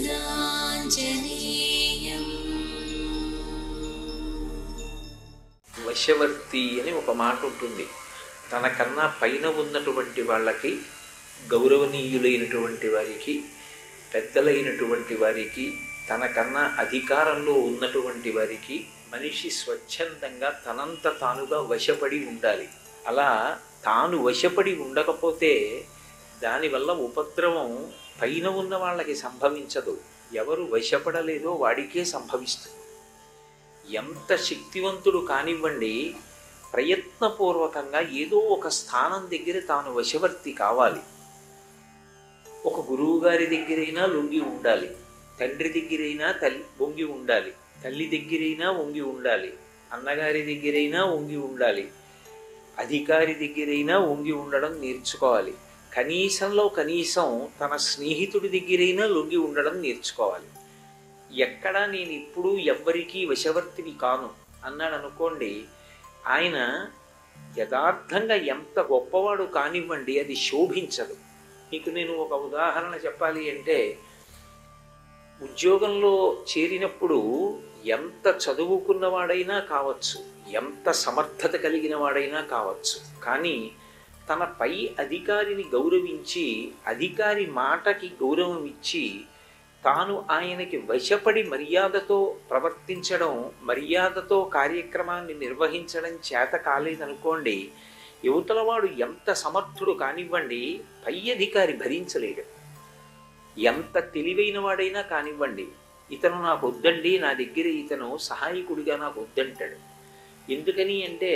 श्रीमद्वेदाञ्जनेयम् వశవర్తి అని ఒక మాట ఉంటుంది తనకన్నా పైన ఉన్నటువంటి వాళ్ళకి గౌరవనీయులైనటువంటి వారికి పెద్దలైనటువంటి వారికి తనకన్నా అధికారంలో ఉన్నటువంటి వారికి మనిషి స్వచ్ఛందంగా తనంత తానుగా వశపడి ఉండాలి అలా తాను వశపడి ఉండకపోతే దానివల్ల ఉపద్రవం పైన ఉన్న వాళ్ళకి సంభవించదు ఎవరు వశపడలేదో వాడికే సంభవిస్తుంది ఎంత శక్తివంతుడు కానివ్వండి ప్రయత్నపూర్వకంగా ఏదో ఒక స్థానం దగ్గర తాను వశవర్తి కావాలి ఒక గురువు గారి దగ్గరైనా లొంగి ఉండాలి తండ్రి దగ్గరైనా తల్లి వంగి ఉండాలి తల్లి దగ్గరైనా వంగి ఉండాలి అన్నగారి దగ్గరైనా వంగి ఉండాలి అధికారి దగ్గరైనా వంగి ఉండడం నేర్చుకోవాలి కనీసంలో కనీసం తన స్నేహితుడి దగ్గరైనా లొంగి ఉండడం నేర్చుకోవాలి ఎక్కడా నేను ఇప్పుడు ఎవ్వరికీ వశవర్తిని కాను అన్నాడు అనుకోండి ఆయన యథార్థంగా ఎంత గొప్పవాడు కానివ్వండి అది శోభించదు మీకు నేను ఒక ఉదాహరణ చెప్పాలి అంటే ఉద్యోగంలో చేరినప్పుడు ఎంత చదువుకున్నవాడైనా కావచ్చు ఎంత సమర్థత కలిగిన వాడైనా కావచ్చు కానీ తన పై అధికారిని గౌరవించి అధికారి మాటకి గౌరవం ఇచ్చి తాను ఆయనకి వశపడి మర్యాదతో ప్రవర్తించడం మర్యాదతో కార్యక్రమాన్ని నిర్వహించడం చేత కాలేదనుకోండి యువతలవాడు ఎంత సమర్థుడు కానివ్వండి పై అధికారి భరించలేడు ఎంత తెలివైన వాడైనా కానివ్వండి ఇతను నాకు వద్దండి నా దగ్గర ఇతను సహాయకుడిగా నాకు వద్దంటాడు ఎందుకని అంటే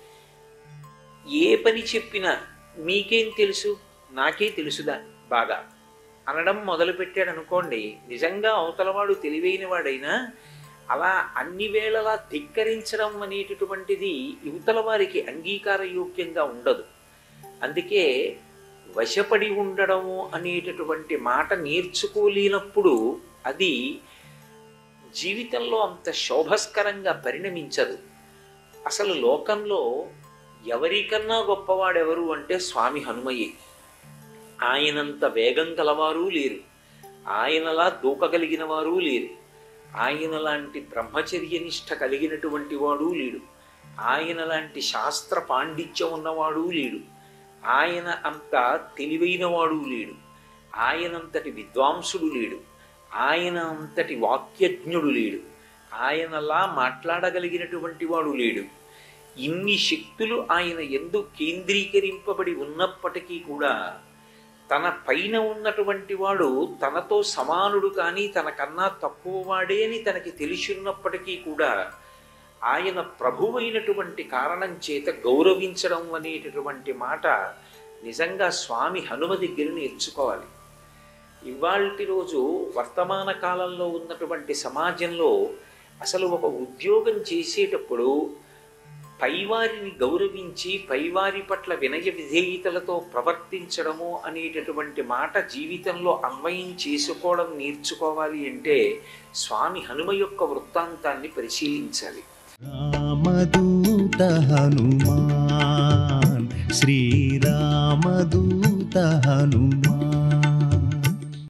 ఏ పని చెప్పినా మీకేం తెలుసు నాకే తెలుసుదా బాగా అనడం మొదలుపెట్టాడు అనుకోండి నిజంగా అవతలవాడు తెలివైన వాడైనా అలా అన్ని వేళలా ధిక్కరించడం అనేటటువంటిది యువతల వారికి అంగీకారయోగ్యంగా ఉండదు అందుకే వశపడి ఉండడము అనేటటువంటి మాట నేర్చుకోలేనప్పుడు అది జీవితంలో అంత శోభస్కరంగా పరిణమించదు అసలు లోకంలో ఎవరికన్నా గొప్పవాడెవరు అంటే స్వామి హనుమయ్యే ఆయనంత వేగం కలవారు లేరు ఆయనలా దూకగలిగిన వారు లేరు ఆయన లాంటి బ్రహ్మచర్యనిష్ట కలిగినటువంటి వాడు లేడు ఆయన లాంటి శాస్త్ర పాండిత్యం ఉన్నవాడు లేడు ఆయన అంత తెలివైనవాడు లేడు ఆయనంతటి విద్వాంసుడు లేడు ఆయన అంతటి వాక్యజ్ఞుడు లేడు ఆయనలా మాట్లాడగలిగినటువంటి వాడు లేడు ఇన్ని శక్తులు ఆయన ఎందు కేంద్రీకరింపబడి ఉన్నప్పటికీ కూడా తన పైన ఉన్నటువంటి వాడు తనతో సమానుడు కానీ తనకన్నా తక్కువ వాడే అని తనకి తెలిసిన్నప్పటికీ కూడా ఆయన ప్రభువైనటువంటి కారణం చేత గౌరవించడం అనేటటువంటి మాట నిజంగా స్వామి హనుమ దగ్గర నేర్చుకోవాలి ఇవాల్టి రోజు వర్తమాన కాలంలో ఉన్నటువంటి సమాజంలో అసలు ఒక ఉద్యోగం చేసేటప్పుడు పైవారిని గౌరవించి పైవారి పట్ల వినయ విధేయతలతో ప్రవర్తించడము అనేటటువంటి మాట జీవితంలో అన్వయం చేసుకోవడం నేర్చుకోవాలి అంటే స్వామి హనుమ యొక్క వృత్తాంతాన్ని పరిశీలించాలి రామదూత హనుమాన్ శ్రీరామదూత హనుమాన్